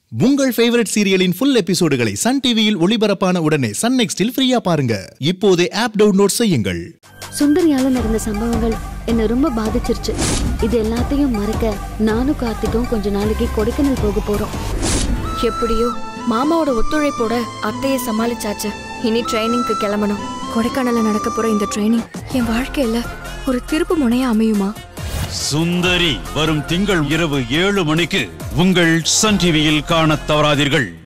உங்கள் ஃபேவரட் சீரியலின் ஃபுல் எபிசோடுகளை சன் டிவியில் ஒளிபரப்பான உடனே சன் நெக்ஸ்டில் ஃப்ரீயா பாருங்க இப்போதே ஆப் டவுன்லோட் செய்யுங்கள் சுந்தரியால நடந்த சம்பவங்கள் என்னை ரொம்ப பாதிச்சிருச்சு இது எல்லாத்தையும் மறக்க நானும் கார்த்திக்கும் கொஞ்ச நாளைக்கு கொடைக்கானல் போக போறோம் எப்படியோ மாமாவோட ஒத்துழைப்போட அத்தையை சமாளிச்சாச்சு இனி ட்ரைனிங்க்கு கிளம்பணும் கொடைக்கானல்ல நடக்க போற இந்த ட்ரைனிங் என் வாழ்க்கையில ஒரு திருப்பு முனையா அமையுமா சுந்தரி வரும் திங்கள் இரவு ஏழு மணிக்கு உங்கள் சன் டிவியில் காணத் தவறாதீர்கள்